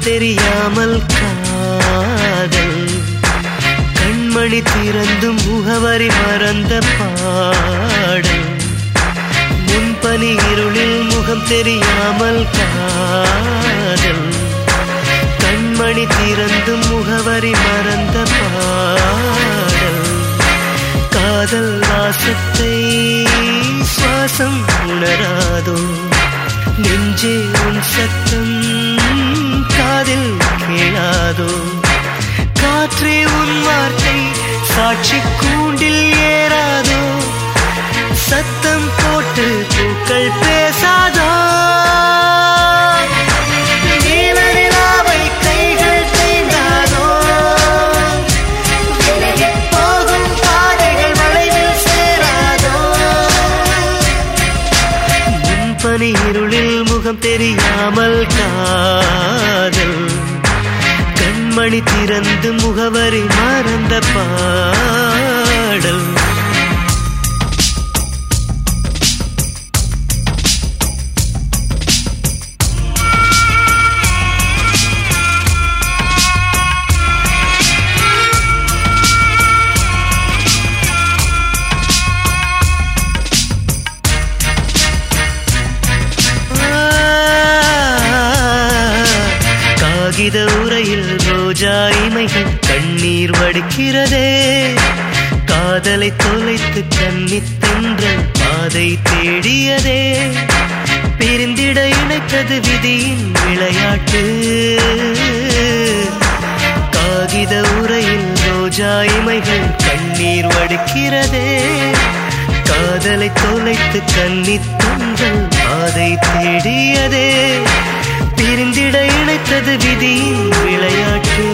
தெரியாமல் காதல் கண்மணி திறந்தும் முகவரி மறந்த பாடல் முன்பனி இருளில் முகம் தெரியாமல் காதல் கண்மணி திறந்தும் முகவரி மறந்த பாடல் காதல் வாசத்தை சுவாசம் உணராதோ நெஞ்சே உன் சத்தம் காதில் கேளாதோ காற்றே உன் வார்த்தை சாட்சி கூண்டில் ஏறாதோ சத்தம் போட்டு பூக்கள் பேசாதோ நீலநிலாவை கைகள் தீண்டாதோ விலகிப் போகும் பாதைகள் வளைவில் சேராதோ முன்பனி இருளில் முகம் தெரியாமல் காதல் கண்மணி திறந்து முகவரி மறந்த பாடல் காகித உரையில் ரோஜா இமைகள் கண்ணீர் வடிக்கிறதே காதலை தொலைத்து கன்னித் தென்றல் பாதை தேடியதே பிரிந்திட இணைத்தது விதியின் விளையாட்டு காகித உரையில் ரோஜா இமைகள் கண்ணீர் வடிக்கிறதே காதலை தொலைத்து கன்னித் தென்றல் பாதை தேடியதே பிரிந்திட இணைத்தது விதியின் விளையாட்டு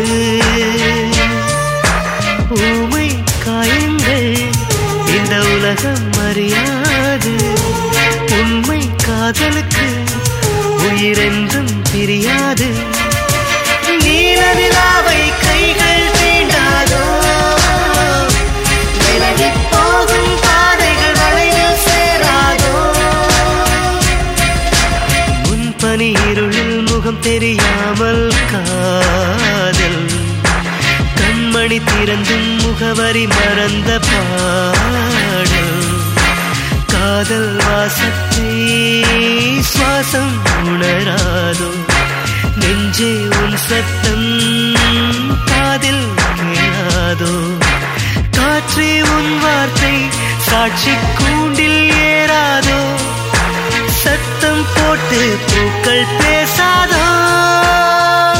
ஊமை காயங்கள் இந்த உலகம் அறியாது உண்மை காதலுக்கு உயிரென்றும் பிரியாது நீல நிலாவை கைகள் தீண்டாதோ விலகிப் போகும் பாதைகள் வளைவில் சேராதோ முன்பனி இருளில் முகம் தெரியாமல் காதல் கண்மணி திறந்தும் முகவரி மறந்த பாடல் காதல் வாசத்தை சுவாசம் உணராதோ நெஞ்சே உன் சத்தம் காதில் கேளாதோ காற்றே உன் வார்த்தை சாட்சி கூண்டில் ஏறாதோ சத்தம் போட்டு பூக்கள் பேசாதோ